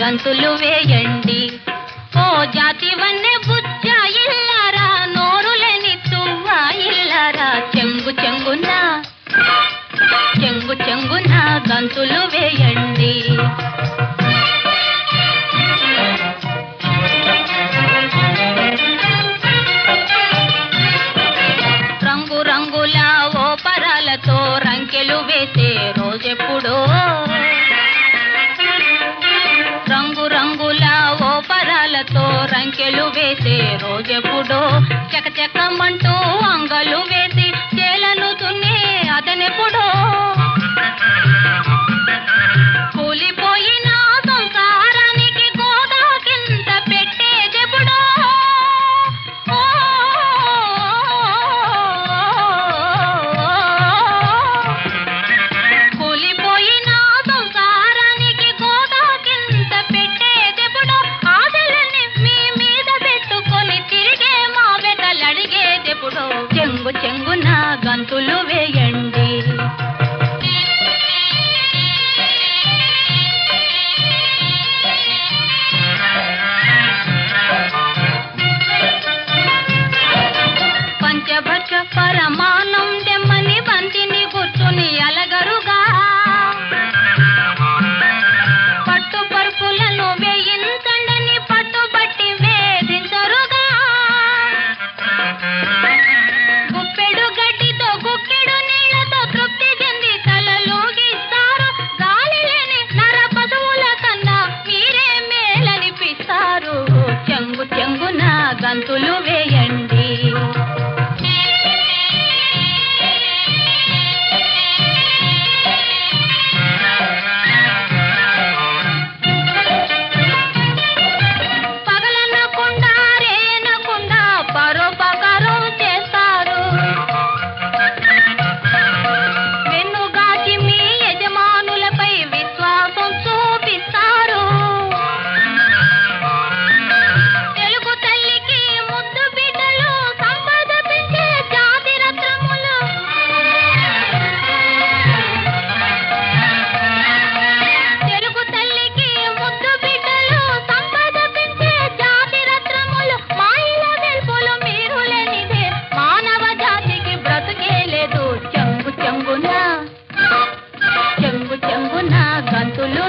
గంతులు వేయండి ఓ జాతి వన్నె బుజ్జ ఇల్లారా నోరులేని తువ్వ ఇల్లారా చెంగు చెంగున చెంగు చెంగున గంతులు వేయండి రంగు రంగుల ఓపరాలతో రంకెలు వేసే రోజెప్పుడో రంగు రంగుల ఓపరాలతో రంకెలు వేసే రోజెప్పుడో చకచకమంటూ అంగలు వేసి చేలను తున్నే అతనెప్పుడో కూలిపోయిన సంసారానికి గోదా కింద పెట్టేదెప్పుడో ఓ కూలిపోయిన సంసారానికి గోదా కింద పెట్టేదెప్పుడో ఆశలని మీ మీద పెట్టుకొని తిరిగే మా వెతలడిగేదెప్పుడో చెంగు చెంగున గంతులు వేయండి పంచభక్ష పరమానం దెమ్మని బంతిని కూర్చుని అలగరుగా పట్టు పరుపులను వేయించండని పట్టుబట్టి వేధించరుగా గుప్పెడు గడ్డితో గుక్కెడు నీళ్లతో తృప్తి చెంది తలలోగిస్తారు గాలి లేని నర పశువుల కన్నా మీరే మేలనిపిస్తారు చెంగు చెంగున గంతులు వేయండి పగలనకుండా రేనకుండా పరోపకారం చేస్తారు వెన్నుగాచి మీ యజమానులపై విశ్వాసం చూపిస్తారు తెలుగు తల్లికి ముద్దు బిడ్డలు సంపద పెంచే జాతి రత్నములు తెలుగు తల్లికి ముద్దు బిడ్డలు సంపద పెంచే జాతి రత్నములు మాయల వెల్పులు మీరు లేనిదే మానవ జాతికి బ్రతుకే లేదు చెంగు చెంగున చెంగు చెంగున గంతులు